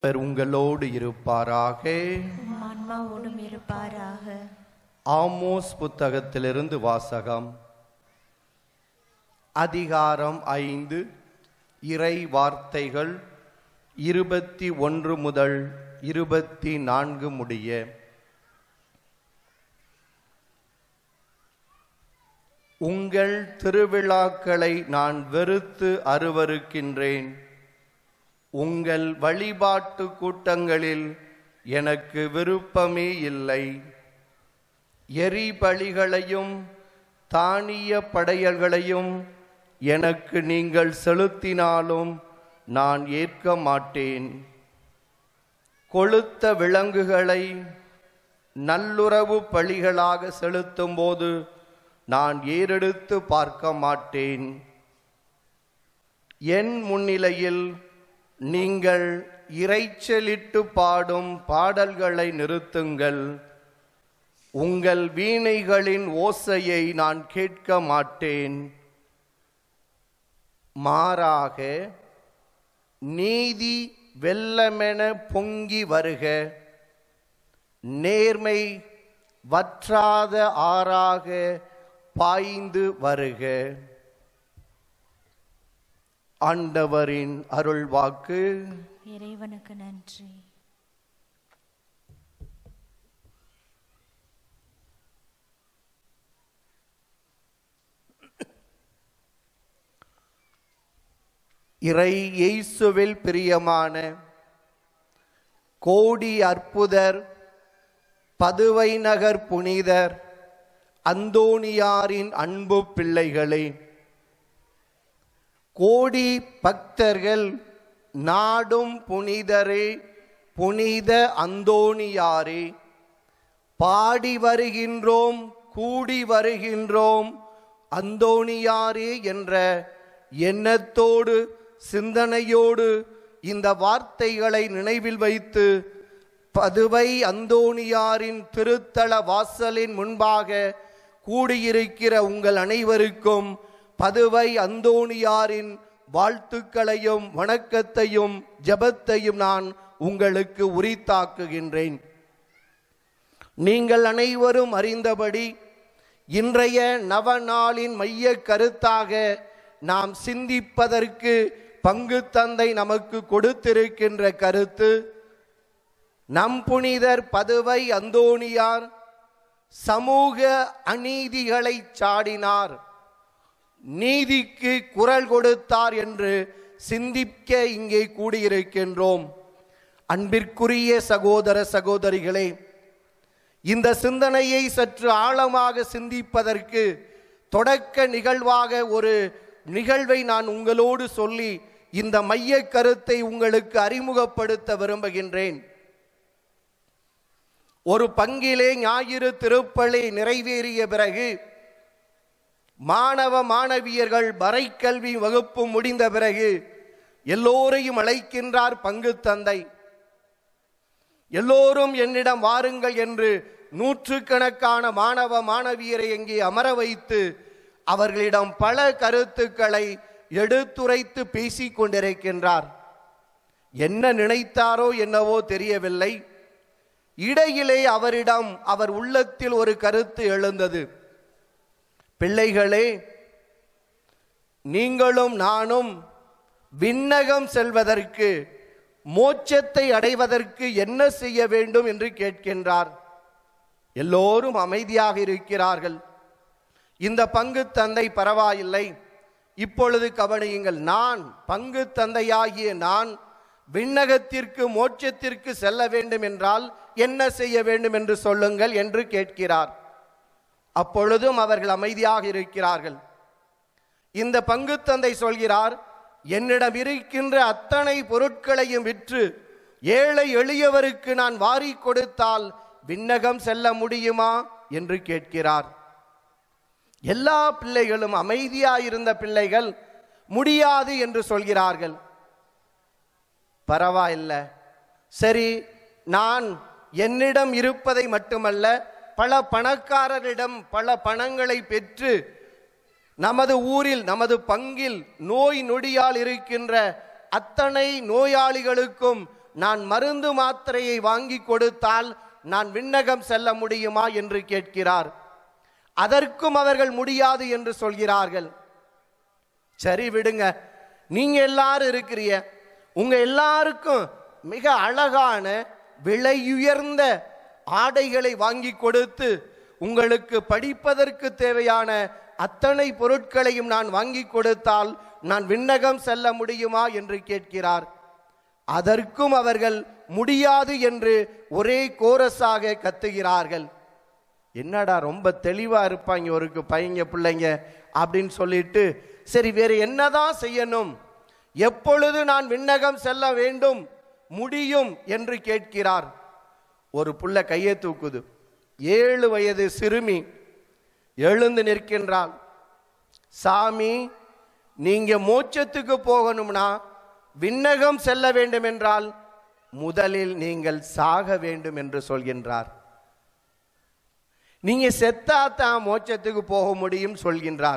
அவர் உங்களோடு இருப்பாராக உம் ஆன்மாவோடும் இருப்பாராக ஆமோஸ் புத்தகத்திலிருந்து வாசகம் அதிகாரம் ஐந்து இறை வார்த்தைகள் இருபத்தி ஒன்று முதல் இருபத்தி நான்கு முடிய உங்கள் திருவிழாக்களை நான் வெறுத்து அருவருக்கின்றேன் உங்கள் வழிபாட்டு கூட்டங்களில் எனக்கு விருப்பமே இல்லை எரிபலிகளையும் தானிய படையல்களையும் எனக்கு நீங்கள் செலுத்தினாலும் நான் ஏற்க மாட்டேன் கொளுத்த விலங்குகளை நல்லுறவு பலிகளாக செலுத்தும்போது நான் ஏறெடுத்து பார்க்க மாட்டேன் என் முன்னிலையில் நீங்கள் இரைச்சலிட்டு பாடும் பாடல்களை நிறுத்துங்கள் உங்கள் வீணைகளின் ஓசையை நான் கேட்க மாட்டேன் மாறாக நீதி வெல்லமென பொங்கி வருக நேர்மை வற்றாத ஆறாக பாய்ந்து வருக ஆண்டவரின் அருள் வாக்கு இறைவனுக்கு நன்றி இறை இயேசுவில் பிரியமான கோடி அற்புதர் பதுவை நகர் புனிதர் அந்தோணியாரின் அன்பு பிள்ளைகளே கோடி பக்தர்கள் நாடும் புனிதரே புனித அந்தோணியாரே பாடி வருகின்றோம் கூடி வருகின்றோம் அந்தோணியாரே என்ற எண்ணத்தோடு சிந்தனையோடு இந்த வார்த்தைகளை நினைவில் வைத்து பதுவை அந்தோணியாரின் திருத்தல வாசலின் முன்பாக கூடியிருக்கிற உங்கள் அனைவருக்கும் பதுவை அந்தோணியாரின் வாழ்த்துக்களையும் வணக்கத்தையும் ஜெபத்தையும் நான் உங்களுக்கு உரித்தாக்குகின்றேன் நீங்கள் அனைவரும் அறிந்தபடி இன்றைய நவநாளின் மைய கருத்தாக நாம் சிந்திப்பதற்கு பங்கு தந்தை நமக்கு கொடுத்திருக்கின்ற கருத்து நம் புனிதர் பதுவை அந்தோணியார் சமூக அநீதிகளை சாடினார் நீதிக்கு குரல் கொடுத்தார் என்று சிந்திக்க இங்கே கூடியிருக்கின்றோம் அன்பிற்குரிய சகோதர சகோதரிகளே இந்த சிந்தனையை சற்று ஆழமாக சிந்திப்பதற்கு தொடக்க நிகழ்வாக ஒரு நிகழ்வை நான் உங்களோடு சொல்லி இந்த மைய கருத்தை உங்களுக்கு அறிமுகப்படுத்த விரும்புகின்றேன் ஒரு பங்கிலே ஞாயிறு திருப்பலி நிறைவேறிய பிறகு மாணவ மாணவியர்கள் வரைக்கல்வி வகுப்பு முடிந்த பிறகு எல்லோரையும் அழைக்கின்றார் பங்கு தந்தை எல்லோரும் என்னிடம் வாருங்கள் என்று நூற்றுக்கணக்கான மாணவ மாணவியரை இங்கே அமர வைத்து அவர்களிடம் பல கருத்துக்களை எடுத்துரைத்து பேசிக் கொண்டிருக்கின்றார் என்ன நினைத்தாரோ என்னவோ தெரியவில்லை இடையிலே அவரிடம் அவர் உள்ளத்தில் ஒரு கருத்து எழுந்தது பிள்ளைகளே நீங்களும் நானும் விண்ணகம் செல்வதற்கு மோட்சத்தை அடைவதற்கு என்ன செய்ய வேண்டும் என்று கேட்கின்றார் எல்லோரும் அமைதியாக இருக்கிறார்கள் இந்த பங்கு தந்தை பரவாயில்லை இப்பொழுது கவனியுங்கள் நான் பங்கு தந்தையாகிய நான் விண்ணகத்திற்கு மோட்சத்திற்கு செல்ல வேண்டும் என்றால் என்ன செய்ய வேண்டும் என்று சொல்லுங்கள் என்று கேட்கிறார் அப்பொழுதும் அவர்கள் அமைதியாக இருக்கிறார்கள் இந்த பங்கு தந்தை சொல்கிறார் என்னிடம் இருக்கின்ற அத்தனை பொருட்களையும் விற்று ஏழை எளியவருக்கு நான் வாரி கொடுத்தால் விண்ணகம் செல்ல முடியுமா என்று கேட்கிறார் எல்லா பிள்ளைகளும் அமைதியாயிருந்த பிள்ளைகள் முடியாது என்று சொல்கிறார்கள் பரவாயில்ல சரி நான் என்னிடம் இருப்பதை மட்டுமல்ல பல பணக்காரரிடம் பல பணங்களை பெற்று நமது ஊரில் நமது பங்கில் நோய் நொடியால் இருக்கின்ற அத்தனை நோயாளிகளுக்கும் நான் மருந்து மாத்திரையை வாங்கி கொடுத்தால் நான் விண்ணகம் செல்ல முடியுமா என்று கேட்கிறார் அதற்கும் அவர்கள் முடியாது என்று சொல்கிறார்கள் சரி விடுங்க நீங்க எல்லாரும் இருக்கிறிய உங்க எல்லாருக்கும் மிக அழகான விலையுயர்ந்த ஆடைகளை வாங்கி கொடுத்து உங்களுக்கு படிப்பதற்கு தேவையான அத்தனை பொருட்களையும் நான் வாங்கி கொடுத்தால் நான் விண்ணகம் செல்ல முடியுமா என்று கேட்கிறார் அதற்கும் அவர்கள் முடியாது என்று ஒரே கோரஸாக கத்துகிறார்கள் என்னடா ரொம்ப தெளிவா இருப்பாங்க ஒருக்கு பையங்க பிள்ளைங்க அப்படின்னு சொல்லிட்டு சரி வேற என்னதான் செய்யணும் எப்பொழுது நான் விண்ணகம் செல்ல வேண்டும் முடியும் என்று கேட்கிறார் ஒரு புள்ள கையை தூக்குது ஏழு வயது சிறுமி எழுந்து நிற்கின்றாள் சாமி நீங்க மோட்சத்துக்கு போகணும்னா விண்ணகம் செல்ல வேண்டும் என்றால் முதலில் நீங்கள் சாக வேண்டும் என்று சொல்கின்றார் நீங்க செத்தா தான் மோட்சத்துக்கு போக முடியும் சொல்கின்றார்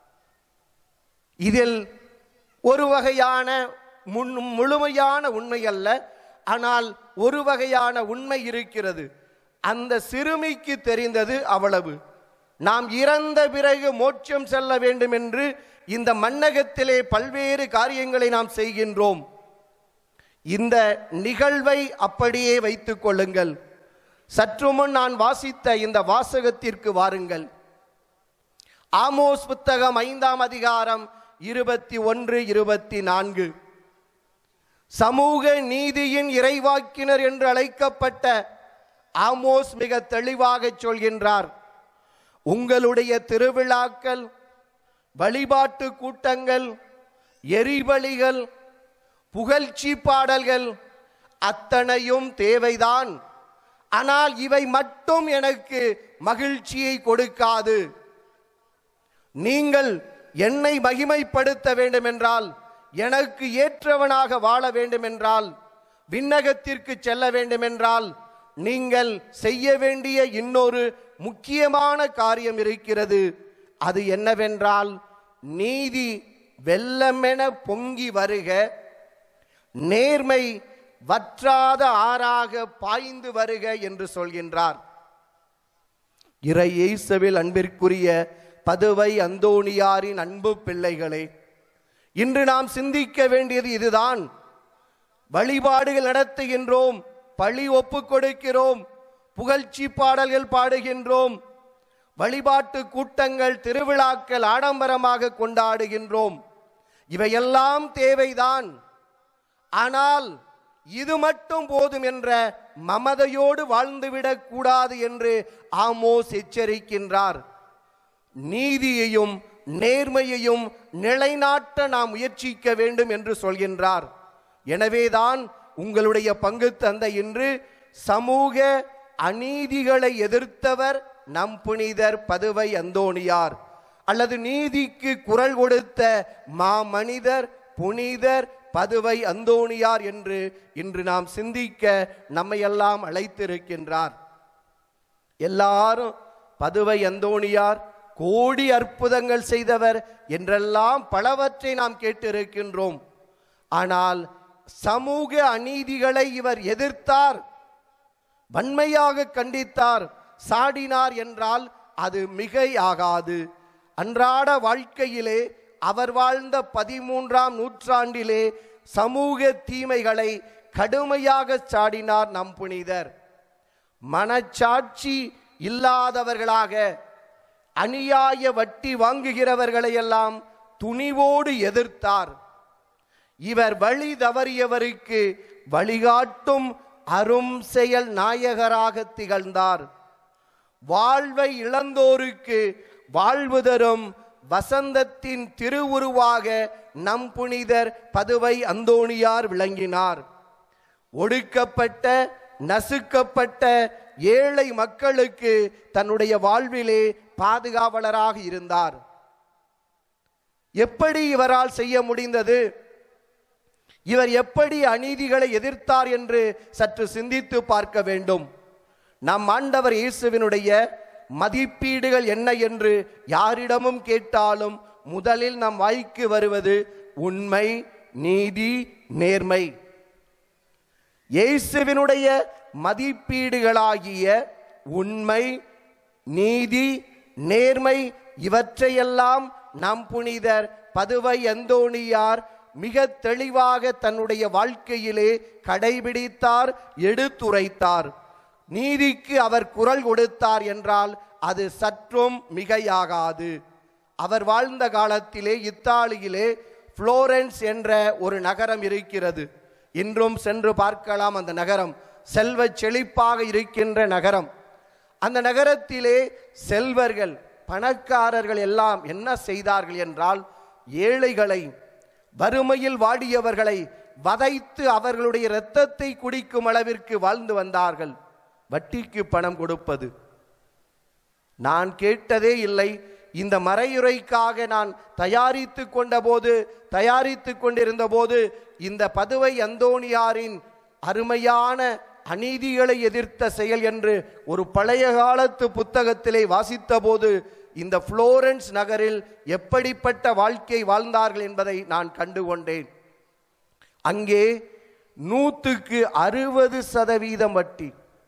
இதில் ஒரு வகையான முன் முழுமையான உண்மை அல்ல ஆனால் ஒரு வகையான உண்மை இருக்கிறது அந்த சிறுமிக்கு தெரிந்தது அவ்வளவு நாம் இறந்த பிறகு மோட்சம் செல்ல வேண்டும் என்று இந்த மண்ணகத்திலே பல்வேறு காரியங்களை நாம் செய்கின்றோம் இந்த நிகழ்வை அப்படியே வைத்துக் கொள்ளுங்கள் சற்று முன் நான் வாசித்த இந்த வாசகத்திற்கு வாருங்கள் ஆமோஸ் புத்தகம் ஐந்தாம் அதிகாரம் இருபத்தி ஒன்று இருபத்தி நான்கு சமூக நீதியின் இறைவாக்கினர் என்று அழைக்கப்பட்ட ஆமோஸ் மிக தெளிவாக சொல்கின்றார் உங்களுடைய திருவிழாக்கள் வழிபாட்டு கூட்டங்கள் எரிபலிகள் புகழ்ச்சி பாடல்கள் அத்தனையும் தேவைதான் ஆனால் இவை மட்டும் எனக்கு மகிழ்ச்சியை கொடுக்காது நீங்கள் என்னை மகிமைப்படுத்த வேண்டும் என்றால் எனக்கு ஏற்றவனாக வாழ வேண்டும் என்றால் விண்ணகத்திற்கு செல்ல வேண்டும் என்றால் நீங்கள் செய்ய வேண்டிய இன்னொரு முக்கியமான காரியம் இருக்கிறது அது என்னவென்றால் நீதி வெள்ளமென பொங்கி வருக நேர்மை வற்றாத ஆறாக பாய்ந்து வருக என்று சொல்கின்றார் இறை இயேசுவில் அன்பிற்குரிய பதுவை அந்தோணியாரின் அன்பு பிள்ளைகளே இன்று நாம் சிந்திக்க வேண்டியது இதுதான் வழிபாடுகள் நடத்துகின்றோம் பழி ஒப்புக் கொடுக்கிறோம் புகழ்ச்சி பாடல்கள் பாடுகின்றோம் வழிபாட்டு கூட்டங்கள் திருவிழாக்கள் ஆடம்பரமாக கொண்டாடுகின்றோம் இவையெல்லாம் தேவைதான் ஆனால் இது மட்டும் போதும் என்ற மமதையோடு வாழ்ந்துவிடக் கூடாது என்று ஆமோஸ் எச்சரிக்கின்றார் நீதியையும் நேர்மையையும் நிலைநாட்ட நாம் முயற்சிக்க வேண்டும் என்று சொல்கின்றார் எனவேதான் உங்களுடைய பங்கு தந்தை இன்று சமூக அநீதிகளை எதிர்த்தவர் நம் புனிதர் பதுவை அந்தோணியார் அல்லது நீதிக்கு குரல் கொடுத்த மாமனிதர் புனிதர் பதுவை அந்தோணியார் என்று இன்று நாம் சிந்திக்க நம்மையெல்லாம் அழைத்திருக்கின்றார் எல்லாரும் பதுவை அந்தோணியார் கோடி அற்புதங்கள் செய்தவர் என்றெல்லாம் பலவற்றை நாம் கேட்டிருக்கின்றோம் ஆனால் சமூக அநீதிகளை இவர் எதிர்த்தார் வன்மையாக கண்டித்தார் சாடினார் என்றால் அது மிகையாகாது அன்றாட வாழ்க்கையிலே அவர் வாழ்ந்த பதிமூன்றாம் நூற்றாண்டிலே சமூக தீமைகளை கடுமையாக சாடினார் நம் புனிதர் மனச்சாட்சி இல்லாதவர்களாக அநியாய வட்டி வாங்குகிறவர்களை எல்லாம் துணிவோடு எதிர்த்தார் இவர் வழி தவறியவருக்கு வழிகாட்டும் அரும் செயல் நாயகராக திகழ்ந்தார் வாழ்வை இழந்தோருக்கு வாழ்வு தரும் வசந்தத்தின் திருவுருவாக நம் புனிதர் பதுவை அந்தோணியார் விளங்கினார் ஒடுக்கப்பட்ட நசுக்கப்பட்ட ஏழை மக்களுக்கு தன்னுடைய வாழ்விலே பாதுகாவலராக இருந்தார் எப்படி இவரால் செய்ய முடிந்தது இவர் எப்படி அநீதிகளை எதிர்த்தார் என்று சற்று சிந்தித்து பார்க்க வேண்டும் நம் ஆண்டவர் இயேசுவினுடைய மதிப்பீடுகள் என்ன என்று யாரிடமும் கேட்டாலும் முதலில் நம் வாய்க்கு வருவது உண்மை நீதி நேர்மை இயேசுவினுடைய மதிப்பீடுகளாகிய உண்மை நீதி நேர்மை இவற்றையெல்லாம் நம் புனிதர் பதுவை அந்தோணியார் மிக தெளிவாக தன்னுடைய வாழ்க்கையிலே கடைபிடித்தார் எடுத்துரைத்தார் நீதிக்கு அவர் குரல் கொடுத்தார் என்றால் அது சற்றும் மிகையாகாது அவர் வாழ்ந்த காலத்திலே இத்தாலியிலே புளோரன்ஸ் என்ற ஒரு நகரம் இருக்கிறது இன்றும் சென்று பார்க்கலாம் அந்த நகரம் செல்வ செழிப்பாக இருக்கின்ற நகரம் அந்த நகரத்திலே செல்வர்கள் பணக்காரர்கள் எல்லாம் என்ன செய்தார்கள் என்றால் ஏழைகளை வறுமையில் வாடியவர்களை வதைத்து அவர்களுடைய இரத்தத்தை குடிக்கும் அளவிற்கு வாழ்ந்து வந்தார்கள் வட்டிக்கு பணம் கொடுப்பது நான் கேட்டதே இல்லை இந்த மறையுறைக்காக நான் தயாரித்து கொண்ட போது தயாரித்து கொண்டிருந்த போது இந்த பதுவை அந்தோணியாரின் அருமையான அநீதிகளை எதிர்த்த செயல் என்று ஒரு பழைய காலத்து புத்தகத்திலே வாசித்த போது இந்த புளோரன்ஸ் நகரில் எப்படிப்பட்ட வாழ்க்கை வாழ்ந்தார்கள் என்பதை நான் கண்டுகொண்டேன் அங்கே நூற்றுக்கு அறுபது சதவீதம் வட்டி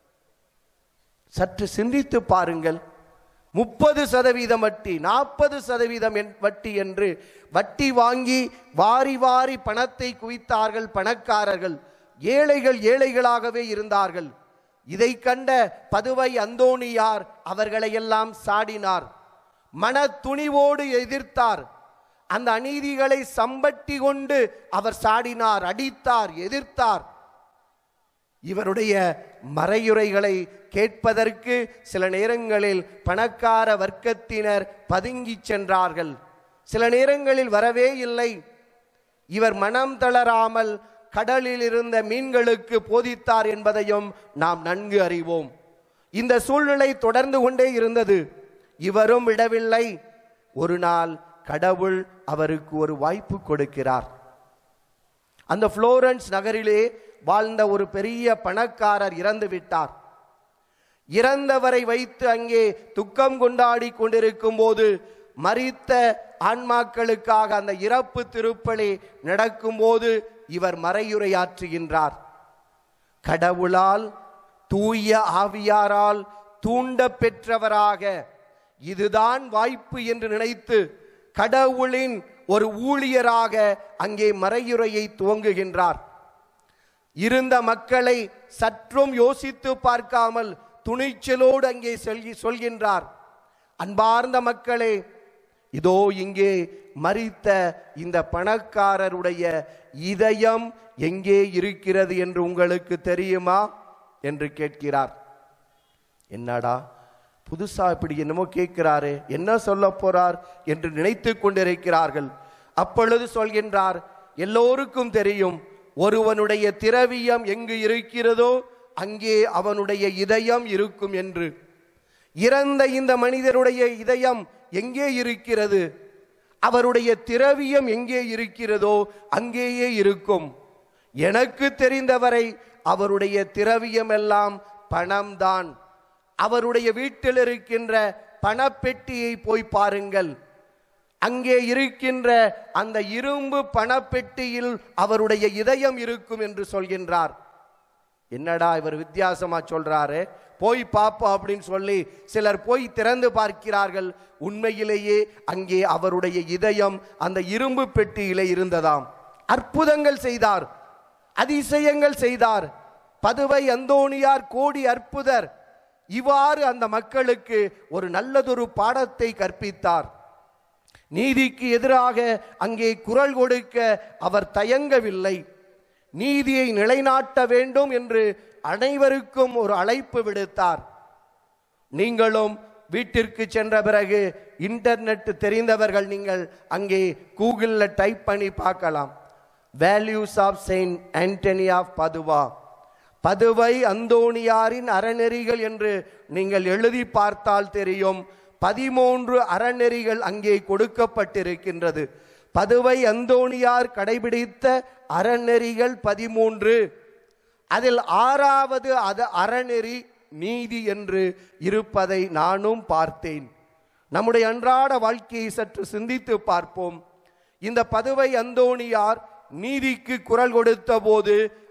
சற்று சிந்தித்து பாருங்கள் முப்பது சதவீதம் வட்டி நாற்பது சதவீதம் என்- வட்டி என்று வட்டி வாங்கி வாரி வாரி பணத்தை குவித்தார்கள் பணக்காரர்கள் ஏழைகள் ஏழைகளாகவே இருந்தார்கள் இதை கண்ட பதுவை அந்தோணியார் அவர்களையெல்லாம் சாடினார் மன துணிவோடு எதிர்த்தார் அந்த அநீதிகளை சம்பட்டி கொண்டு அவர் சாடினார் அடித்தார் எதிர்த்தார் இவருடைய மறையுரைகளை கேட்பதற்கு சில நேரங்களில் பணக்கார வர்க்கத்தினர் பதுங்கிச் சென்றார்கள் சில நேரங்களில் வரவே இல்லை இவர் மனம் தளராமல் கடலில் இருந்த மீன்களுக்கு போதித்தார் என்பதையும் நாம் நன்கு அறிவோம் இந்த சூழ்நிலை தொடர்ந்து கொண்டே இருந்தது இவரும் விடவில்லை ஒரு நாள் கடவுள் அவருக்கு ஒரு வாய்ப்பு கொடுக்கிறார் அந்த புளோரன்ஸ் நகரிலே வாழ்ந்த ஒரு பெரிய பணக்காரர் இறந்து விட்டார் இறந்தவரை வைத்து அங்கே துக்கம் கொண்டாடி கொண்டிருக்கும் போது மரித்த ஆன்மாக்களுக்காக அந்த இறப்பு திருப்பலி நடக்கும்போது இவர் மறையுரையாற்றுகின்றார் கடவுளால் தூய ஆவியாரால் தூண்ட பெற்றவராக இதுதான் வாய்ப்பு என்று நினைத்து கடவுளின் ஒரு ஊழியராக அங்கே மறையுரையை துவங்குகின்றார் இருந்த மக்களை சற்றும் யோசித்து பார்க்காமல் துணிச்சலோடு அங்கே சொல்லி சொல்கின்றார் அன்பார்ந்த மக்களே இதோ இங்கே மரித்த இந்த பணக்காரருடைய இதயம் எங்கே இருக்கிறது என்று உங்களுக்கு தெரியுமா என்று கேட்கிறார் என்னடா புதுசா இப்படி என்னமோ கேட்கிறாரு என்ன சொல்ல போறார் என்று நினைத்து கொண்டிருக்கிறார்கள் அப்பொழுது சொல்கின்றார் எல்லோருக்கும் தெரியும் ஒருவனுடைய திரவியம் எங்கு இருக்கிறதோ அங்கே அவனுடைய இதயம் இருக்கும் என்று இறந்த இந்த மனிதருடைய இதயம் எங்கே இருக்கிறது அவருடைய திரவியம் எங்கே இருக்கிறதோ அங்கேயே இருக்கும் எனக்கு தெரிந்தவரை அவருடைய திரவியம் எல்லாம் பணம்தான் அவருடைய வீட்டில் இருக்கின்ற பணப்பெட்டியை போய் பாருங்கள் அங்கே இருக்கின்ற அந்த இரும்பு பணப்பெட்டியில் அவருடைய இதயம் இருக்கும் என்று சொல்கின்றார் என்னடா இவர் வித்தியாசமா சொல்றாரு போய் பாப்போம் அப்படின்னு சொல்லி சிலர் போய் திறந்து பார்க்கிறார்கள் உண்மையிலேயே அங்கே அவருடைய இதயம் அந்த இரும்பு பெட்டியிலே இருந்ததாம் அற்புதங்கள் செய்தார் அதிசயங்கள் செய்தார் பதுவை அந்தோணியார் கோடி அற்புதர் இவ்வாறு அந்த மக்களுக்கு ஒரு நல்லதொரு பாடத்தை கற்பித்தார் நீதிக்கு எதிராக அங்கே குரல் கொடுக்க அவர் தயங்கவில்லை நீதியை நிலைநாட்ட வேண்டும் என்று அனைவருக்கும் ஒரு அழைப்பு விடுத்தார் நீங்களும் வீட்டிற்கு சென்ற பிறகு இன்டர்நெட் தெரிந்தவர்கள் நீங்கள் அங்கே கூகுளில் டைப் பண்ணி பார்க்கலாம் values of Saint Anthony of Padua பதுவை அந்தோணியாரின் அறநெறிகள் என்று நீங்கள் எழுதி பார்த்தால் தெரியும் பதிமூன்று அறநெறிகள் அங்கே கொடுக்கப்பட்டிருக்கின்றது பதுவை அந்தோணியார் கடைபிடித்த அறநெறிகள் பதிமூன்று அதில் ஆறாவது அது அறநெறி நீதி என்று இருப்பதை நானும் பார்த்தேன் நம்முடைய அன்றாட வாழ்க்கையை சற்று சிந்தித்து பார்ப்போம் இந்த பதுவை அந்தோணியார் நீதிக்கு குரல் கொடுத்த போது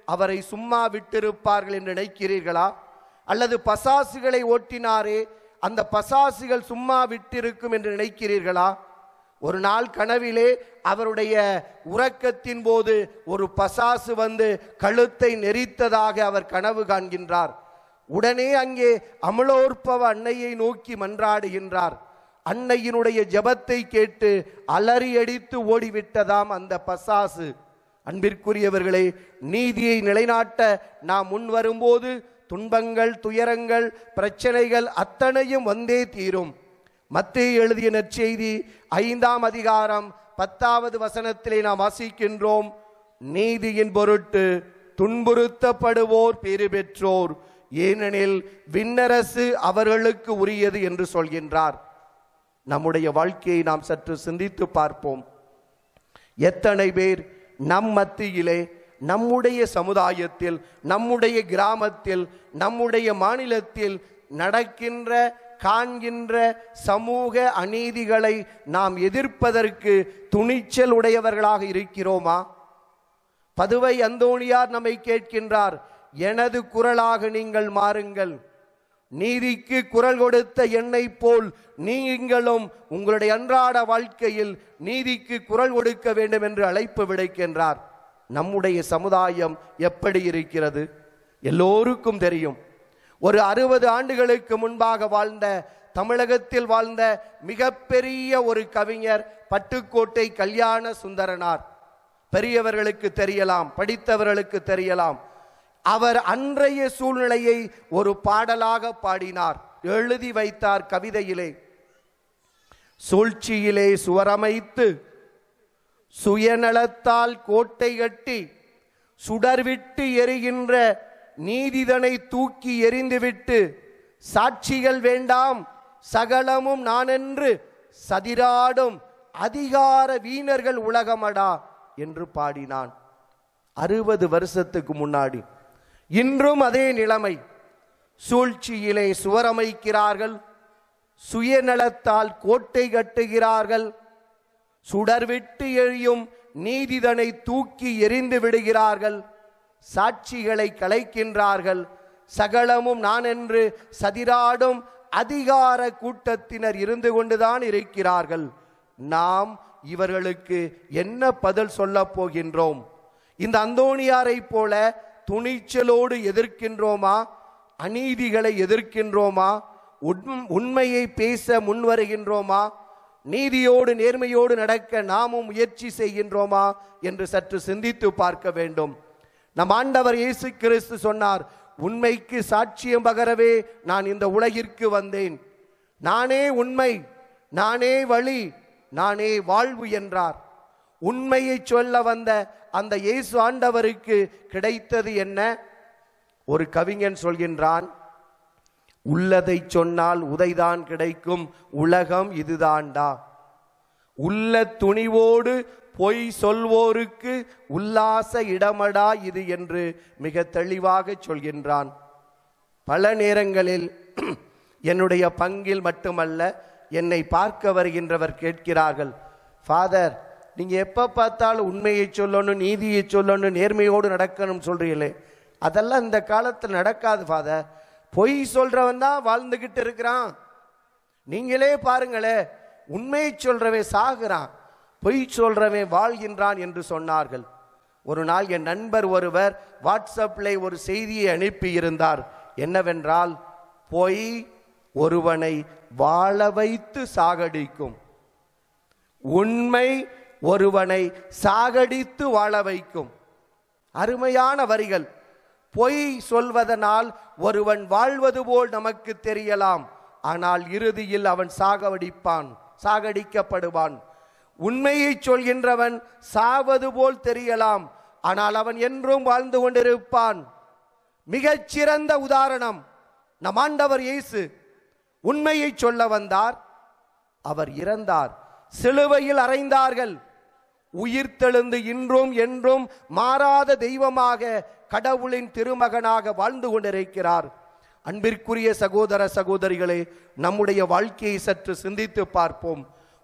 அவரை சும்மா விட்டிருப்பார்கள் என்று நினைக்கிறீர்களா அல்லது பசாசுகளை ஓட்டினாரே அந்த பசாசுகள் சும்மா விட்டிருக்கும் என்று நினைக்கிறீர்களா ஒரு நாள் கனவிலே அவருடைய உறக்கத்தின் போது ஒரு பசாசு வந்து கழுத்தை நெரித்ததாக அவர் கனவு காண்கின்றார் உடனே அங்கே அமலோற்பவ அன்னையை நோக்கி மன்றாடுகின்றார் அன்னையினுடைய ஜெபத்தை கேட்டு அலறி அடித்து ஓடிவிட்டதாம் அந்த பசாசு அன்பிற்குரியவர்களே நீதியை நிலைநாட்ட நாம் முன் வரும்போது துன்பங்கள் துயரங்கள் பிரச்சனைகள் அத்தனையும் வந்தே தீரும் மத்திய எழுதிய நற்செய்தி ஐந்தாம் அதிகாரம் பத்தாவது வசனத்திலே நாம் வாசிக்கின்றோம் நீதியின் பொருட்டு துன்புறுத்தப்படுவோர் பேறு பெற்றோர் ஏனெனில் விண்ணரசு அவர்களுக்கு உரியது என்று சொல்கின்றார் நம்முடைய வாழ்க்கையை நாம் சற்று சிந்தித்து பார்ப்போம் எத்தனை பேர் நம் மத்தியிலே நம்முடைய சமுதாயத்தில் நம்முடைய கிராமத்தில் நம்முடைய மாநிலத்தில் நடக்கின்ற காண்கின்ற சமூக அநீதிகளை நாம் எதிர்ப்பதற்கு துணிச்சல் உடையவர்களாக இருக்கிறோமா பதுவை அந்தோணியார் நம்மை கேட்கின்றார் எனது குரலாக நீங்கள் மாறுங்கள் நீதிக்கு குரல் கொடுத்த என்னை போல் நீங்களும் உங்களுடைய அன்றாட வாழ்க்கையில் நீதிக்கு குரல் கொடுக்க வேண்டும் என்று அழைப்பு விடுக்கின்றார் நம்முடைய சமுதாயம் எப்படி இருக்கிறது எல்லோருக்கும் தெரியும் ஒரு அறுபது ஆண்டுகளுக்கு முன்பாக வாழ்ந்த தமிழகத்தில் வாழ்ந்த மிகப்பெரிய ஒரு கவிஞர் பட்டுக்கோட்டை கல்யாண சுந்தரனார் பெரியவர்களுக்கு தெரியலாம் படித்தவர்களுக்கு தெரியலாம் அவர் அன்றைய சூழ்நிலையை ஒரு பாடலாக பாடினார் எழுதி வைத்தார் கவிதையிலே சூழ்ச்சியிலே சுவரமைத்து சுயநலத்தால் கோட்டை கட்டி சுடர்விட்டு எரிகின்ற நீதிதனை தூக்கி எறிந்துவிட்டு சாட்சிகள் வேண்டாம் சகலமும் நானென்று சதிராடும் அதிகார வீணர்கள் உலகமடா என்று பாடினான் அறுபது வருஷத்துக்கு முன்னாடி இன்றும் அதே நிலைமை சூழ்ச்சியிலே சுவரமைக்கிறார்கள் சுயநலத்தால் கோட்டை கட்டுகிறார்கள் சுடர்விட்டு எழியும் நீதிதனை தூக்கி எரிந்து விடுகிறார்கள் சாட்சிகளை கலைக்கின்றார்கள் சகலமும் நான் என்று சதிராடும் அதிகார கூட்டத்தினர் இருந்து கொண்டுதான் இருக்கிறார்கள் நாம் இவர்களுக்கு என்ன பதில் சொல்லப் போகின்றோம் இந்த அந்தோணியாரை போல துணிச்சலோடு எதிர்க்கின்றோமா அநீதிகளை எதிர்க்கின்றோமா உண்- உண்மையை பேச முன்வருகின்றோமா நீதியோடு நேர்மையோடு நடக்க நாமும் முயற்சி செய்கின்றோமா என்று சற்று சிந்தித்து பார்க்க வேண்டும் நம் ஆண்டவர் இயேசு கிறிஸ்து சொன்னார் உண்மைக்கு சாட்சியம் பகரவே நான் இந்த உலகிற்கு வந்தேன் நானே உண்மை நானே வழி நானே வாழ்வு என்றார் உண்மையை சொல்ல வந்த அந்த இயேசு ஆண்டவருக்கு கிடைத்தது என்ன ஒரு கவிஞன் சொல்கின்றான் உள்ளதை சொன்னால் உதைதான் கிடைக்கும் உலகம் இதுதான்டா உள்ள துணிவோடு பொய் சொல்வோருக்கு உல்லாச இடமடா இது என்று மிக தெளிவாக சொல்கின்றான் பல நேரங்களில் என்னுடைய பங்கில் மட்டுமல்ல என்னை பார்க்க வருகின்றவர் கேட்கிறார்கள் ஃபாதர் நீங்க எப்ப பார்த்தாலும் உண்மையை சொல்லணும் நீதியை சொல்லணும் நேர்மையோடு நடக்கணும் சொல்றீங்களே அதெல்லாம் இந்த காலத்தில் நடக்காது ஃபாதர் பொய் சொல்றவன் தான் வாழ்ந்துகிட்டு இருக்கிறான் நீங்களே பாருங்களே உண்மையை சொல்றவன் சாகுறான் பொய் சொல்றவன் வாழ்கின்றான் என்று சொன்னார்கள் ஒரு நாள் என் நண்பர் ஒருவர் வாட்ஸ்அப்பில் ஒரு செய்தியை அனுப்பி இருந்தார் என்னவென்றால் பொய் ஒருவனை வாழ வைத்து சாகடிக்கும் உண்மை ஒருவனை சாகடித்து வாழ வைக்கும் அருமையான வரிகள் பொய் சொல்வதனால் ஒருவன் வாழ்வது போல் நமக்கு தெரியலாம் ஆனால் இறுதியில் அவன் சாகடிப்பான் சாகடிக்கப்படுவான் உண்மையை சொல்கின்றவன் சாவது போல் தெரியலாம் ஆனால் அவன் என்றும் வாழ்ந்து கொண்டிருப்பான் மிகச் சிறந்த உதாரணம் நம் ஆண்டவர் இயேசு உண்மையை சொல்ல வந்தார் அவர் இறந்தார் சிலுவையில் அறைந்தார்கள் உயிர்த்தெழுந்து இன்றும் என்றும் மாறாத தெய்வமாக கடவுளின் திருமகனாக வாழ்ந்து கொண்டிருக்கிறார் அன்பிற்குரிய சகோதர சகோதரிகளே நம்முடைய வாழ்க்கையை சற்று சிந்தித்து பார்ப்போம்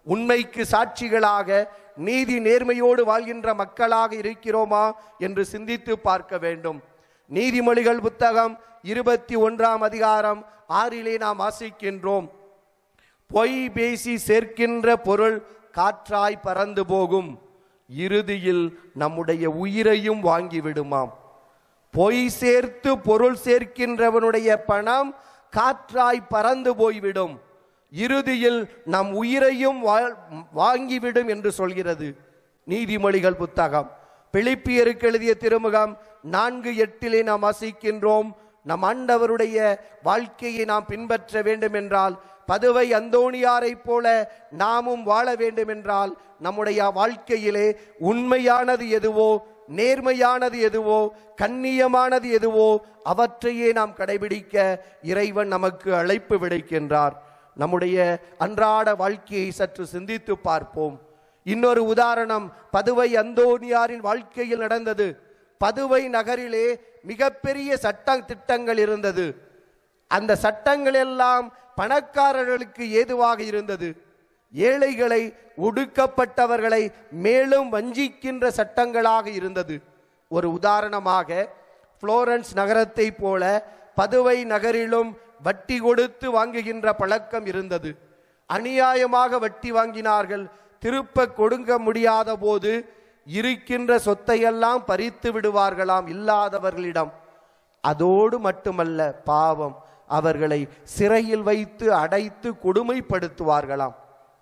உண்மைக்கு சாட்சிகளாக நீதி நேர்மையோடு வாழ்கின்ற மக்களாக இருக்கிறோமா என்று சிந்தித்து பார்க்க வேண்டும் நீதிமொழிகள் புத்தகம் இருபத்தி ஒன்றாம் அதிகாரம் ஆறிலே நாம் வாசிக்கின்றோம் பொய் பேசி சேர்க்கின்ற பொருள் காற்றாய் பறந்து போகும் இறுதியில் நம்முடைய உயிரையும் வாங்கிவிடுமாம் பொய் சேர்த்து பொருள் சேர்க்கின்றவனுடைய பணம் காற்றாய் பறந்து போய்விடும் இறுதியில் நம் உயிரையும் வா- வாங்கிவிடும் என்று சொல்கிறது நீதிமொழிகள் புத்தகம் பிலிப்பியருக்கு எழுதிய திருமுகம் நான்கு எட்டிலே நாம் வாசிக்கின்றோம் நம் ஆண்டவருடைய வாழ்க்கையை நாம் பின்பற்ற வேண்டும் என்றால் பதுவை அந்தோணியாரைப் போல நாமும் வாழ வேண்டும் என்றால் நம்முடைய வாழ்க்கையிலே உண்மையானது எதுவோ நேர்மையானது எதுவோ கண்ணியமானது எதுவோ அவற்றையே நாம் கடைபிடிக்க இறைவன் நமக்கு அழைப்பு விடுக்கின்றார் நம்முடைய அன்றாட வாழ்க்கையை சற்று சிந்தித்து பார்ப்போம் இன்னொரு உதாரணம் பதுவை அந்தோனியாரின் வாழ்க்கையில் நடந்தது பதுவை நகரிலே மிகப்பெரிய சட்ட திட்டங்கள் இருந்தது அந்த சட்டங்கள் எல்லாம் பணக்காரர்களுக்கு ஏதுவாக இருந்தது ஏழைகளை ஒடுக்கப்பட்டவர்களை மேலும் வஞ்சிக்கின்ற சட்டங்களாக இருந்தது ஒரு உதாரணமாக புளோரன்ஸ் நகரத்தை போல பதுவை நகரிலும் வட்டி கொடுத்து வாங்குகின்ற பழக்கம் இருந்தது அநியாயமாக வட்டி வாங்கினார்கள் திருப்ப கொடுங்க முடியாத போது இருக்கின்ற சொத்தையெல்லாம் பறித்து விடுவார்களாம் இல்லாதவர்களிடம் அதோடு மட்டுமல்ல பாவம் அவர்களை சிறையில் வைத்து அடைத்து கொடுமைப்படுத்துவார்களாம்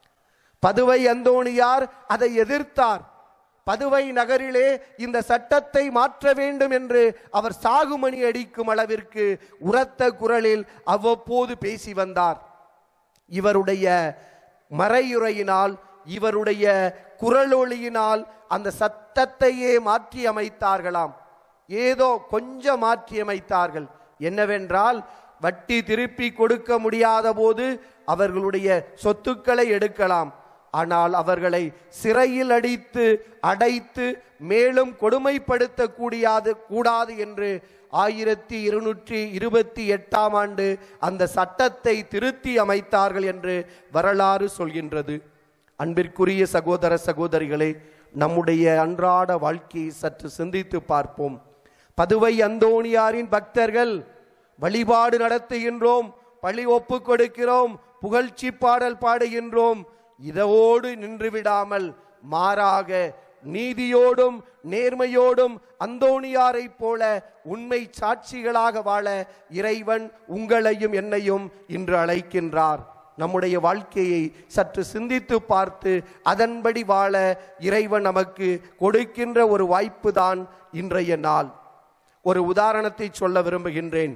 பதுவை அந்தோணியார் அதை எதிர்த்தார் பதுவை நகரிலே இந்த சட்டத்தை மாற்ற வேண்டும் என்று அவர் சாகுமணி அடிக்கும் அளவிற்கு உரத்த குரலில் அவ்வப்போது பேசி வந்தார் இவருடைய மறையுறையினால் இவருடைய குரலொளியினால் அந்த சத்தத்தையே மாற்றி அமைத்தார்களாம் ஏதோ கொஞ்சம் மாற்றி அமைத்தார்கள் என்னவென்றால் வட்டி திருப்பி கொடுக்க முடியாத போது அவர்களுடைய சொத்துக்களை எடுக்கலாம் ஆனால் அவர்களை சிறையில் அடித்து அடைத்து மேலும் கொடுமைப்படுத்த கூடியாது கூடாது என்று ஆயிரத்தி இருநூற்றி இருபத்தி எட்டாம் ஆண்டு அந்த சட்டத்தை திருத்தி அமைத்தார்கள் என்று வரலாறு சொல்கின்றது அன்பிற்குரிய சகோதர சகோதரிகளே நம்முடைய அன்றாட வாழ்க்கையை சற்று சிந்தித்து பார்ப்போம் பதுவை அந்தோணியாரின் பக்தர்கள் வழிபாடு நடத்துகின்றோம் பழி ஒப்பு கொடுக்கிறோம் புகழ்ச்சி பாடல் பாடுகின்றோம் இதோடு நின்று விடாமல் மாறாக நீதியோடும் நேர்மையோடும் அந்தோணியாரைப் போல உண்மை சாட்சிகளாக வாழ இறைவன் உங்களையும் என்னையும் இன்று அழைக்கின்றார் நம்முடைய வாழ்க்கையை சற்று சிந்தித்து பார்த்து அதன்படி வாழ இறைவன் நமக்கு கொடுக்கின்ற ஒரு வாய்ப்பு தான் இன்றைய நாள் ஒரு உதாரணத்தை சொல்ல விரும்புகின்றேன்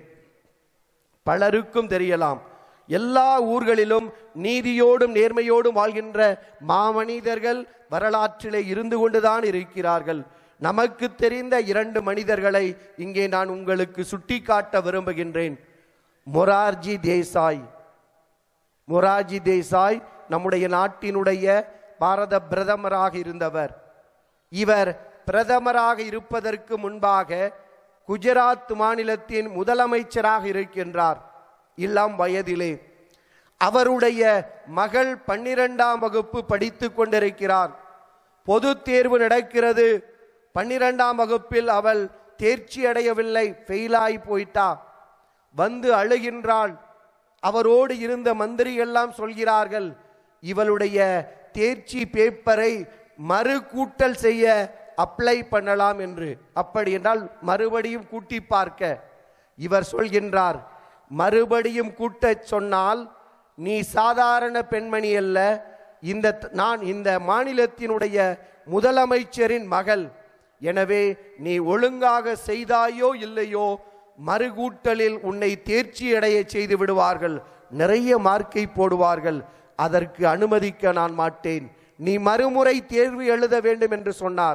பலருக்கும் தெரியலாம் எல்லா ஊர்களிலும் நீதியோடும் நேர்மையோடும் வாழ்கின்ற மாமனிதர்கள் வரலாற்றிலே இருந்து கொண்டுதான் இருக்கிறார்கள் நமக்கு தெரிந்த இரண்டு மனிதர்களை இங்கே நான் உங்களுக்கு சுட்டிக்காட்ட விரும்புகின்றேன் மொரார்ஜி தேசாய் மொரார்ஜி தேசாய் நம்முடைய நாட்டினுடைய பாரத பிரதமராக இருந்தவர் இவர் பிரதமராக இருப்பதற்கு முன்பாக குஜராத் மாநிலத்தின் முதலமைச்சராக இருக்கின்றார் இளம் வயதிலே அவருடைய மகள் பன்னிரெண்டாம் வகுப்பு படித்து கொண்டிருக்கிறார் பொது தேர்வு நடக்கிறது பன்னிரெண்டாம் வகுப்பில் அவள் தேர்ச்சி அடையவில்லை ஃபெயிலாகி போயிட்டா வந்து அழுகின்றாள் அவரோடு இருந்த மந்திரி எல்லாம் சொல்கிறார்கள் இவளுடைய தேர்ச்சி பேப்பரை மறு கூட்டல் செய்ய அப்ளை பண்ணலாம் என்று அப்படி என்றால் மறுபடியும் கூட்டி பார்க்க இவர் சொல்கின்றார் மறுபடியும் கூட்டச் சொன்னால் நீ சாதாரண பெண்மணி அல்ல இந்த நான் இந்த மாநிலத்தினுடைய முதலமைச்சரின் மகள் எனவே நீ ஒழுங்காக செய்தாயோ இல்லையோ மறுகூட்டலில் உன்னை தேர்ச்சி அடைய செய்து விடுவார்கள் நிறைய மார்க்கை போடுவார்கள் அதற்கு அனுமதிக்க நான் மாட்டேன் நீ மறுமுறை தேர்வு எழுத வேண்டும் என்று சொன்னார்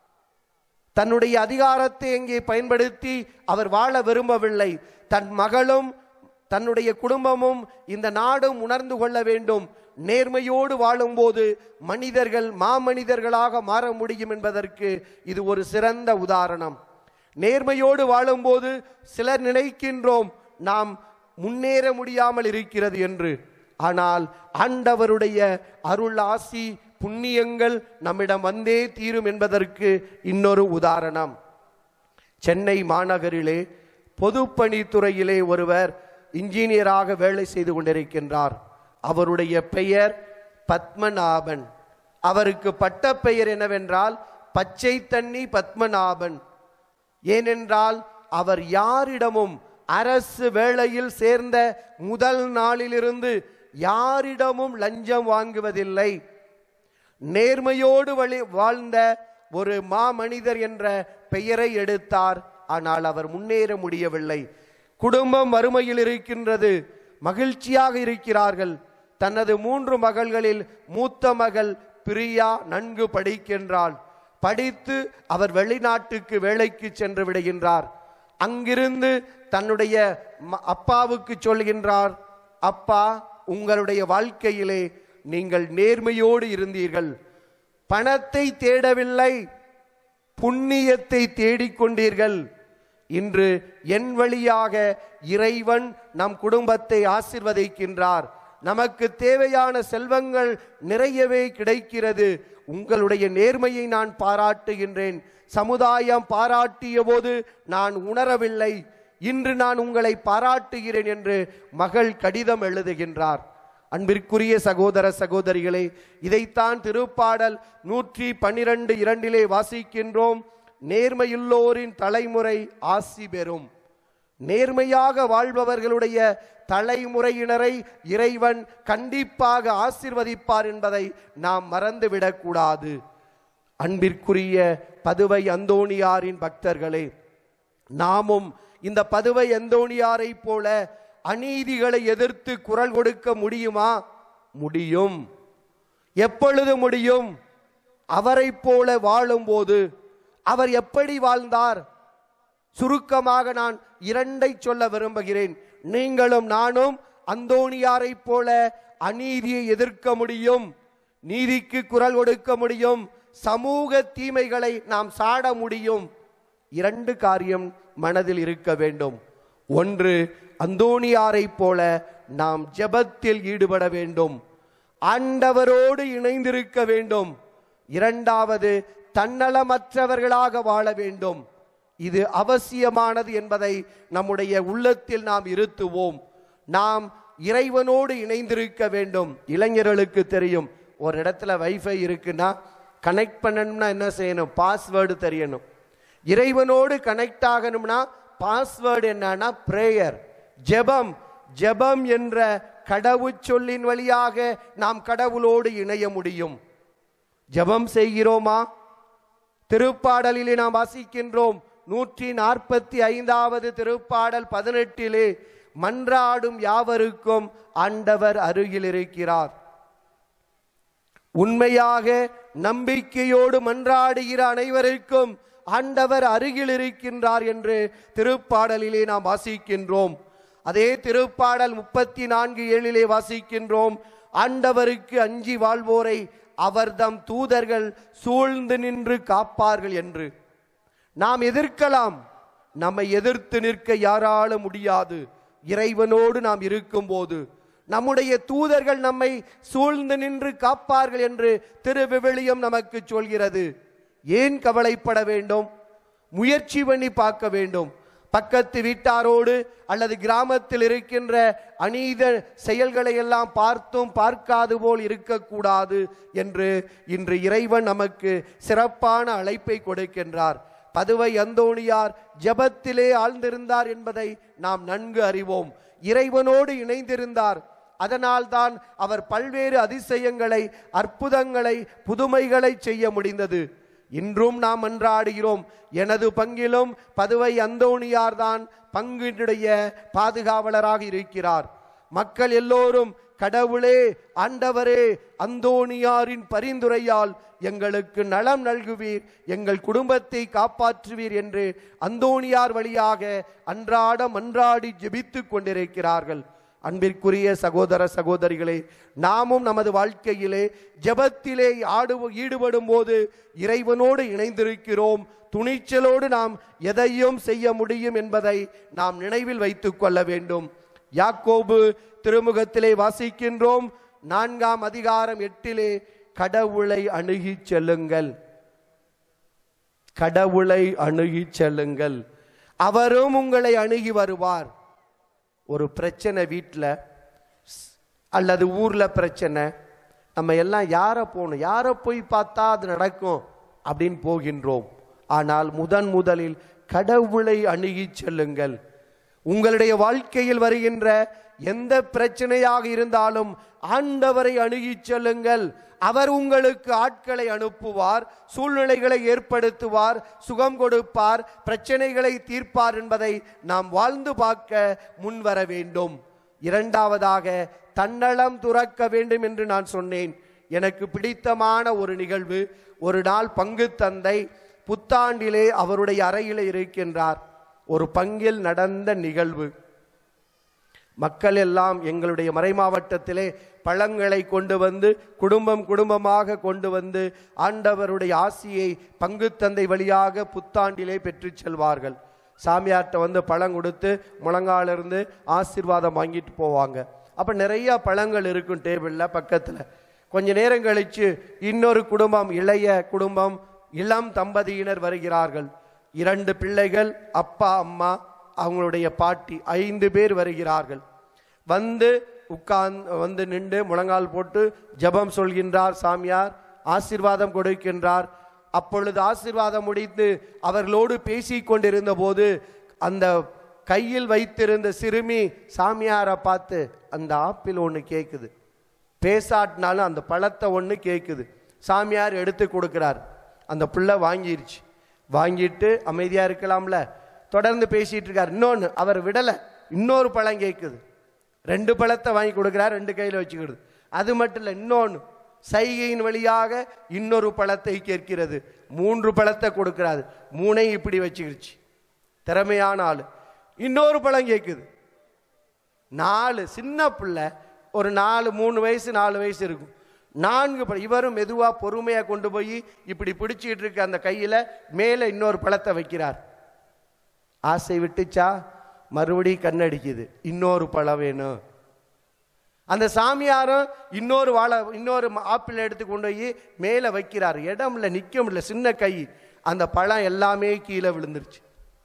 தன்னுடைய அதிகாரத்தை இங்கே பயன்படுத்தி அவர் வாழ விரும்பவில்லை தன் மகளும் தன்னுடைய குடும்பமும் இந்த நாடும் உணர்ந்து கொள்ள வேண்டும் நேர்மையோடு வாழும்போது மனிதர்கள் மாமனிதர்களாக மாற முடியும் என்பதற்கு இது ஒரு சிறந்த உதாரணம் நேர்மையோடு வாழும்போது சிலர் நினைக்கின்றோம் நாம் முன்னேற முடியாமல் இருக்கிறது என்று ஆனால் ஆண்டவருடைய அருள் ஆசி புண்ணியங்கள் நம்மிடம் வந்தே தீரும் என்பதற்கு இன்னொரு உதாரணம் சென்னை மாநகரிலே பொதுப்பணித்துறையிலே ஒருவர் இன்ஜினியராக வேலை செய்து கொண்டிருக்கின்றார் அவருடைய பெயர் பத்மநாபன் அவருக்கு பட்டப்பெயர் என்னவென்றால் பச்சை தண்ணி பத்மநாபன் ஏனென்றால் அவர் யாரிடமும் அரசு வேளையில் சேர்ந்த முதல் நாளிலிருந்து யாரிடமும் லஞ்சம் வாங்குவதில்லை நேர்மையோடு வழி வாழ்ந்த ஒரு மாமனிதர் என்ற பெயரை எடுத்தார் ஆனால் அவர் முன்னேற முடியவில்லை குடும்பம் வறுமையில் இருக்கின்றது மகிழ்ச்சியாக இருக்கிறார்கள் தனது மூன்று மகள்களில் மூத்த மகள் பிரியா நன்கு படிக்கின்றாள் படித்து அவர் வெளிநாட்டுக்கு வேலைக்கு சென்று விடுகின்றார் அங்கிருந்து தன்னுடைய ம- அப்பாவுக்கு சொல்கின்றார் அப்பா உங்களுடைய வாழ்க்கையிலே நீங்கள் நேர்மையோடு இருந்தீர்கள் பணத்தை தேடவில்லை புண்ணியத்தை தேடிக்கொண்டீர்கள் இன்று என் வழியாக இறைவன் நம் குடும்பத்தை ஆசிர்வதிக்கின்றார் நமக்கு தேவையான செல்வங்கள் நிறையவே கிடைக்கிறது உங்களுடைய நேர்மையை நான் பாராட்டுகின்றேன் சமுதாயம் பாராட்டிய போது நான் உணரவில்லை இன்று நான் உங்களை பாராட்டுகிறேன் என்று மகள் கடிதம் எழுதுகின்றார் அன்பிற்குரிய சகோதர சகோதரிகளே இதைத்தான் திருப்பாடல் நூற்றி பன்னிரண்டு இரண்டிலே வாசிக்கின்றோம் நேர்மையுள்ளோரின் தலைமுறை ஆசி பெறும் நேர்மையாக வாழ்பவர்களுடைய தலைமுறையினரை இறைவன் கண்டிப்பாக ஆசிர்வதிப்பார் என்பதை நாம் மறந்துவிடக்கூடாது அன்பிற்குரிய பதுவை அந்தோணியாரின் பக்தர்களே நாமும் இந்த பதுவை அந்தோணியாரை போல அநீதிகளை எதிர்த்து குரல் கொடுக்க முடியுமா முடியும் எப்பொழுது முடியும் அவரைப் போல வாழும்போது அவர் எப்படி வாழ்ந்தார் சுருக்கமாக நான் இரண்டை சொல்ல விரும்புகிறேன் நீங்களும் நானும் அந்தோணியாரைப் போல அநீதியை எதிர்க்க முடியும் நீதிக்கு குரல் கொடுக்க முடியும் சமூக தீமைகளை நாம் சாட முடியும் இரண்டு காரியம் மனதில் இருக்க வேண்டும் ஒன்று அந்தோணியாரைப் போல நாம் ஜெபத்தில் ஈடுபட வேண்டும் ஆண்டவரோடு இணைந்திருக்க வேண்டும் இரண்டாவது தன்னலமற்றவர்களாக வாழ வேண்டும் இது அவசியமானது என்பதை நம்முடைய உள்ளத்தில் நாம் இருத்துவோம் நாம் இறைவனோடு இணைந்திருக்க வேண்டும் இளைஞர்களுக்கு தெரியும் ஒரு இடத்துல வைஃபை இருக்குன்னா கனெக்ட் பண்ணணும்னா என்ன செய்யணும் பாஸ்வேர்டு தெரியணும் இறைவனோடு கனெக்ட் ஆகணும்னா பாஸ்வேர்டு என்னன்னா பிரேயர் ஜெபம் ஜெபம் என்ற கடவுச்சொல்லின் வழியாக நாம் கடவுளோடு இணைய முடியும் ஜெபம் செய்கிறோமா திருப்பாடலிலே நாம் வாசிக்கின்றோம் நூற்றி நாற்பத்தி ஐந்தாவது திருப்பாடல் பதினெட்டிலே மன்றாடும் யாவருக்கும் ஆண்டவர் அருகில் இருக்கிறார் உண்மையாக நம்பிக்கையோடு மன்றாடுகிற அனைவருக்கும் ஆண்டவர் அருகில் இருக்கின்றார் என்று திருப்பாடலிலே நாம் வாசிக்கின்றோம் அதே திருப்பாடல் முப்பத்தி நான்கு ஏழிலே வாசிக்கின்றோம் ஆண்டவருக்கு அஞ்சி வாழ்வோரை அவர்தம் தூதர்கள் சூழ்ந்து நின்று காப்பார்கள் என்று நாம் எதிர்க்கலாம் நம்மை எதிர்த்து நிற்க யாராலும் முடியாது இறைவனோடு நாம் இருக்கும்போது நம்முடைய தூதர்கள் நம்மை சூழ்ந்து நின்று காப்பார்கள் என்று திருவிவிலியம் நமக்கு சொல்கிறது ஏன் கவலைப்பட வேண்டும் முயற்சி பண்ணி பார்க்க வேண்டும் பக்கத்து வீட்டாரோடு அல்லது கிராமத்தில் இருக்கின்ற அநீத செயல்களை எல்லாம் பார்த்தும் பார்க்காது போல் இருக்கக்கூடாது என்று இன்று இறைவன் நமக்கு சிறப்பான அழைப்பை கொடுக்கின்றார் பதுவை அந்தோணியார் ஜெபத்திலே ஆழ்ந்திருந்தார் என்பதை நாம் நன்கு அறிவோம் இறைவனோடு இணைந்திருந்தார் அதனால்தான் அவர் பல்வேறு அதிசயங்களை அற்புதங்களை புதுமைகளை செய்ய முடிந்தது இன்றும் நாம் மன்றாடுகிறோம் எனது பங்கிலும் பதுவை அந்தோணியார்தான் பங்கினுடைய பாதுகாவலராக இருக்கிறார் மக்கள் எல்லோரும் கடவுளே ஆண்டவரே அந்தோணியாரின் பரிந்துரையால் எங்களுக்கு நலம் நல்குவீர் எங்கள் குடும்பத்தை காப்பாற்றுவீர் என்று அந்தோணியார் வழியாக அன்றாட மன்றாடி ஜெபித்துக் கொண்டிருக்கிறார்கள் அன்பிற்குரிய சகோதர சகோதரிகளே நாமும் நமது வாழ்க்கையிலே ஜெபத்திலே ஆடு ஈடுபடும் போது இறைவனோடு இணைந்திருக்கிறோம் துணிச்சலோடு நாம் எதையும் செய்ய முடியும் என்பதை நாம் நினைவில் வைத்துக் கொள்ள வேண்டும் யாக்கோபு திருமுகத்திலே வாசிக்கின்றோம் நான்காம் அதிகாரம் எட்டிலே கடவுளை அணுகிச் செல்லுங்கள் கடவுளை அணுகிச் செல்லுங்கள் அவரும் உங்களை அணுகி வருவார் ஒரு பிரச்சனை வீட்டில் அல்லது ஊர்ல பிரச்சனை நம்ம எல்லாம் யாரை போகணும் யாரை போய் பார்த்தா அது நடக்கும் அப்படின்னு போகின்றோம் ஆனால் முதன் முதலில் கடவுளை அணுகி செல்லுங்கள் உங்களுடைய வாழ்க்கையில் வருகின்ற எந்த பிரச்சனையாக இருந்தாலும் ஆண்டவரை அணுகி செல்லுங்கள் அவர் உங்களுக்கு ஆட்களை அனுப்புவார் சூழ்நிலைகளை ஏற்படுத்துவார் சுகம் கொடுப்பார் பிரச்சனைகளை தீர்ப்பார் என்பதை நாம் வாழ்ந்து பார்க்க முன்வர வேண்டும் இரண்டாவதாக தன்னலம் துறக்க வேண்டும் என்று நான் சொன்னேன் எனக்கு பிடித்தமான ஒரு நிகழ்வு ஒரு நாள் பங்கு தந்தை புத்தாண்டிலே அவருடைய அறையிலே இருக்கின்றார் ஒரு பங்கில் நடந்த நிகழ்வு மக்கள் எல்லாம் எங்களுடைய மறைமாவட்டத்திலே பழங்களை கொண்டு வந்து குடும்பம் குடும்பமாக கொண்டு வந்து ஆண்டவருடைய ஆசியை பங்கு தந்தை வழியாக புத்தாண்டிலே பெற்றுச் செல்வார்கள் சாமியார்ட்ட வந்து பழம் கொடுத்து முழங்கால இருந்து ஆசீர்வாதம் வாங்கிட்டு போவாங்க அப்ப நிறைய பழங்கள் இருக்கும் டேபிள்ல பக்கத்துல கொஞ்ச நேரம் கழிச்சு இன்னொரு குடும்பம் இளைய குடும்பம் இளம் தம்பதியினர் வருகிறார்கள் இரண்டு பிள்ளைகள் அப்பா அம்மா அவங்களுடைய பாட்டி ஐந்து பேர் வருகிறார்கள் வந்து உட்கார்ந்து வந்து நின்று முழங்கால் போட்டு ஜெபம் சொல்கின்றார் சாமியார் ஆசீர்வாதம் கொடுக்கின்றார் அப்பொழுது ஆசீர்வாதம் முடித்து அவர்களோடு பேசிக் கொண்டிருந்த போது அந்த கையில் வைத்திருந்த சிறுமி சாமியாரை பார்த்து அந்த ஆப்பிள் ஒன்று கேட்குது பேசாட்டினாலும் அந்த பழத்தை ஒன்று கேட்குது சாமியார் எடுத்து கொடுக்கிறார் அந்த பிள்ளை வாங்கிருச்சு வாங்கிட்டு அமைதியா இருக்கலாம்ல தொடர்ந்து பேசிட்டு இருக்கார் இன்னொன்று அவர் விடலை இன்னொரு பழம் கேட்குது ரெண்டு பழத்தை வாங்கி கொடுக்கிறார் ரெண்டு கையில் வச்சுக்கிடுது அது மட்டும் இல்லை இன்னொன்று சைகையின் வழியாக இன்னொரு பழத்தை கேட்கிறது மூன்று பழத்தை கொடுக்கிறாரு மூணையும் இப்படி வச்சுக்கிடுச்சு திறமையான ஆள் இன்னொரு பழம் கேட்குது நாலு சின்ன பிள்ளை ஒரு நாலு மூணு வயசு நாலு வயசு இருக்கும் நான்கு பழம் இவரும் மெதுவா பொறுமையா கொண்டு போய் இப்படி பிடிச்சிட்டு இருக்க அந்த கையில மேல இன்னொரு பழத்தை வைக்கிறார் ஆசை விட்டுச்சா மறுபடி கண்ணடிக்குது இன்னொரு பழம் வேணும் அந்த சாமியாரும் இன்னொரு வாழை இன்னொரு ம- ஆப்பிள் எடுத்து கொண்டு போய் மேலே வைக்கிறார் இடம் இல்லை நிற்க முடியல சின்ன கை அந்த பழம் எல்லாமே கீழே விழுந்துருச்சு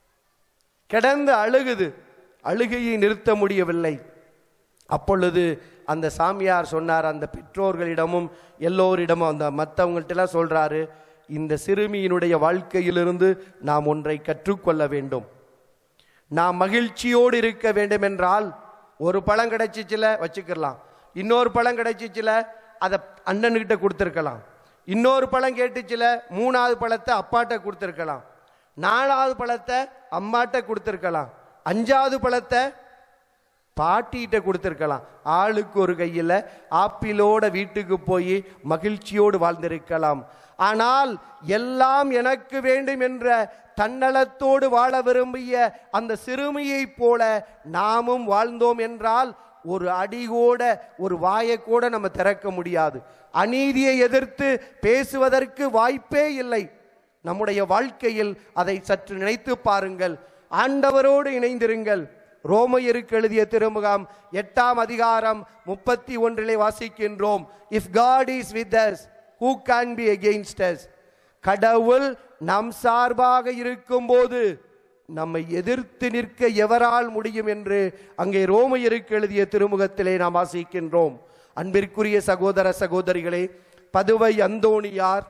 கிடந்து அழுகுது அழுகையை நிறுத்த முடியவில்லை அப்பொழுது அந்த சாமியார் சொன்னார் அந்த பெற்றோர்களிடமும் எல்லோரிடமும் அந்த மற்றவங்கள்ட்டெல்லாம் சொல்றாரு இந்த சிறுமியினுடைய வாழ்க்கையிலிருந்து நாம் ஒன்றை கற்றுக்கொள்ள வேண்டும் நாம் மகிழ்ச்சியோடு இருக்க வேண்டும் என்றால் ஒரு பழம் கிடைச்சிச்சுல வச்சுக்கலாம் இன்னொரு பழம் கிடைச்சிச்சுல அதை அண்ணன்கிட்ட கொடுத்துருக்கலாம் இன்னொரு பழம் கேட்டுச்சுல மூணாவது பழத்தை அப்பாட்ட கொடுத்துருக்கலாம் நாலாவது பழத்தை அம்மாட்ட கொடுத்துருக்கலாம் அஞ்சாவது பழத்தை பாட்டிகிட்ட கொடுத்துருக்கலாம் ஆளுக்கு ஒரு கையில் ஆப்பிளோட வீட்டுக்கு போய் மகிழ்ச்சியோடு வாழ்ந்திருக்கலாம் ஆனால் எல்லாம் எனக்கு வேண்டும் என்ற தன்னலத்தோடு வாழ விரும்பிய அந்த சிறுமியைப் போல நாமும் வாழ்ந்தோம் என்றால் ஒரு அடிகூட ஒரு வாயை கூட நம்ம திறக்க முடியாது அநீதியை எதிர்த்து பேசுவதற்கு வாய்ப்பே இல்லை நம்முடைய வாழ்க்கையில் அதை சற்று நினைத்து பாருங்கள் ஆண்டவரோடு இணைந்திருங்கள் ரோமையருக்கு எழுதிய திருமுகம் எட்டாம் அதிகாரம் முப்பத்தி ஒன்றிலே வாசிக்கின்றோம் if God is with us who can be against us கடவுள் நம் சார்பாக இருக்கும்போது நம்மை எதிர்த்து நிற்க எவரால் முடியும் என்று அங்கே ரோமையருக்கு எழுதிய திருமுகத்திலே நாம் வாசிக்கின்றோம் அன்பிற்குரிய சகோதர சகோதரிகளே பதுவை அந்தோணியார்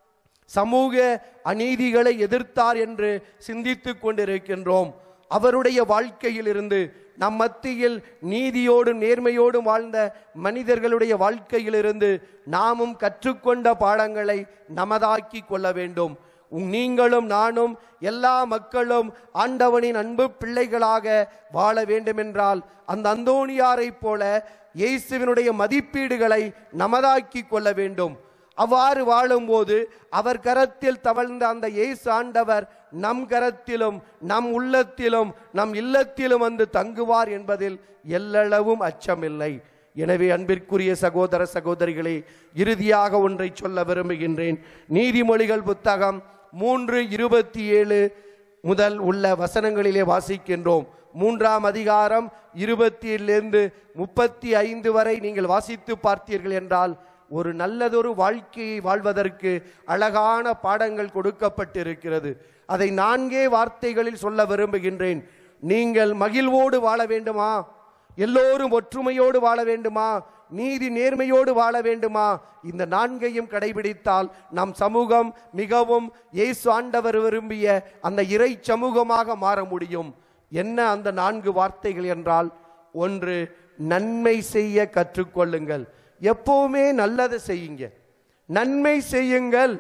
சமூக அநீதிகளை எதிர்த்தார் என்று சிந்தித்துக் கொண்டிருக்கின்றோம் அவருடைய வாழ்க்கையிலிருந்து நம் மத்தியில் நீதியோடும் நேர்மையோடும் வாழ்ந்த மனிதர்களுடைய வாழ்க்கையிலிருந்து நாமும் கற்றுக்கொண்ட பாடங்களை நமதாக்கி கொள்ள வேண்டும் உம் நீங்களும் நானும் எல்லா மக்களும் ஆண்டவனின் அன்பு பிள்ளைகளாக வாழ வேண்டுமென்றால் அந்த அந்தோணியாரைப் போல இயேசுவினுடைய மதிப்பீடுகளை நமதாக்கி கொள்ள வேண்டும் அவ்வாறு வாழும்போது அவர் கரத்தில் தவழ்ந்த அந்த இயேசு ஆண்டவர் நம் கரத்திலும் நம் உள்ளத்திலும் நம் இல்லத்திலும் வந்து தங்குவார் என்பதில் எல்லளவும் அச்சமில்லை எனவே அன்பிற்குரிய சகோதர சகோதரிகளே இறுதியாக ஒன்றை சொல்ல விரும்புகின்றேன் நீதிமொழிகள் புத்தகம் மூன்று இருபத்தி ஏழு முதல் உள்ள வசனங்களிலே வாசிக்கின்றோம் மூன்றாம் அதிகாரம் இருபத்தியிலிருந்து முப்பத்தி ஐந்து வரை நீங்கள் வாசித்து பார்த்தீர்கள் என்றால் ஒரு நல்லதொரு வாழ்க்கையை வாழ்வதற்கு அழகான பாடங்கள் கொடுக்கப்பட்டிருக்கிறது அதை நான்கே வார்த்தைகளில் சொல்ல விரும்புகின்றேன் நீங்கள் மகிழ்வோடு வாழ வேண்டுமா எல்லோரும் ஒற்றுமையோடு வாழ வேண்டுமா நீதி நேர்மையோடு வாழ வேண்டுமா இந்த நான்கையும் கடைபிடித்தால் நம் சமூகம் மிகவும் இயேசு ஆண்டவர் விரும்பிய அந்த இறை சமூகமாக மாற முடியும் என்ன அந்த நான்கு வார்த்தைகள் என்றால் ஒன்று நன்மை செய்ய கற்றுக்கொள்ளுங்கள் எப்பவுமே நல்லதை செய்யுங்க நன்மை செய்யுங்கள்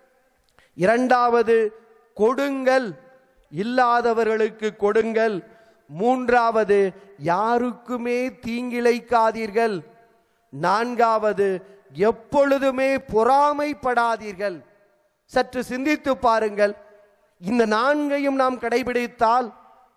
இரண்டாவது கொடுங்கள் இல்லாதவர்களுக்கு கொடுங்கள் மூன்றாவது யாருக்குமே தீங்கிழைக்காதீர்கள் நான்காவது எப்பொழுதுமே பொறாமைப்படாதீர்கள் சற்று சிந்தித்து பாருங்கள் இந்த நான்கையும் நாம் கடைபிடித்தால்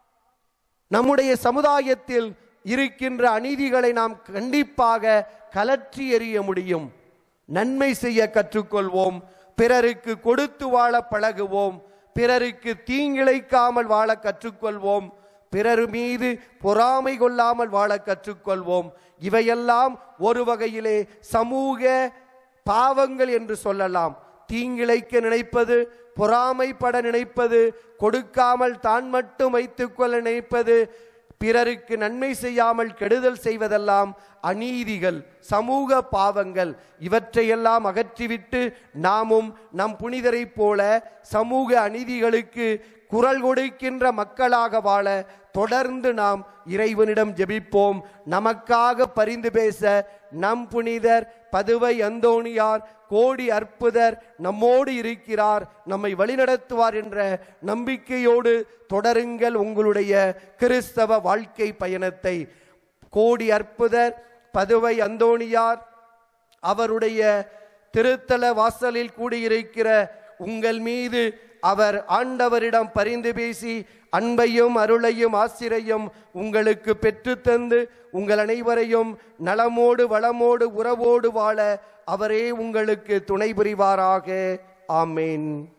நம்முடைய சமுதாயத்தில் இருக்கின்ற அநீதிகளை நாம் கண்டிப்பாக கலற்றி எறிய முடியும் நன்மை செய்ய கற்றுக்கொள்வோம் பிறருக்கு கொடுத்து வாழ பழகுவோம் பிறருக்கு தீங்கிழைக்காமல் வாழ கற்றுக்கொள்வோம் பிறர் மீது பொறாமை கொள்ளாமல் வாழ கற்றுக்கொள்வோம் இவையெல்லாம் ஒரு வகையிலே சமூக பாவங்கள் என்று சொல்லலாம் தீங்கிழைக்க நினைப்பது பொறாமைப்பட நினைப்பது கொடுக்காமல் தான் மட்டும் வைத்துக்கொள்ள நினைப்பது பிறருக்கு நன்மை செய்யாமல் கெடுதல் செய்வதெல்லாம் அநீதிகள் சமூக பாவங்கள் இவற்றையெல்லாம் அகற்றிவிட்டு நாமும் நம் புனிதரைப் போல சமூக அநீதிகளுக்கு குரல் கொடுக்கின்ற மக்களாக வாழ தொடர்ந்து நாம் இறைவனிடம் ஜெபிப்போம் நமக்காக பரிந்து பேச நம் புனிதர் பதுவை அந்தோணியார் கோடி அற்புதர் நம்மோடு இருக்கிறார் நம்மை வழிநடத்துவார் என்ற நம்பிக்கையோடு தொடருங்கள் உங்களுடைய கிறிஸ்தவ வாழ்க்கை பயணத்தை கோடி அற்புதர் பதுவை அந்தோணியார் அவருடைய திருத்தல வாசலில் கூடியிருக்கிற உங்கள் மீது அவர் ஆண்டவரிடம் பரிந்து பேசி அன்பையும் அருளையும் ஆசிரையும் உங்களுக்கு பெற்றுத்தந்து உங்கள் அனைவரையும் நலமோடு வளமோடு உறவோடு வாழ அவரே உங்களுக்கு துணை புரிவாராக ஆமேன்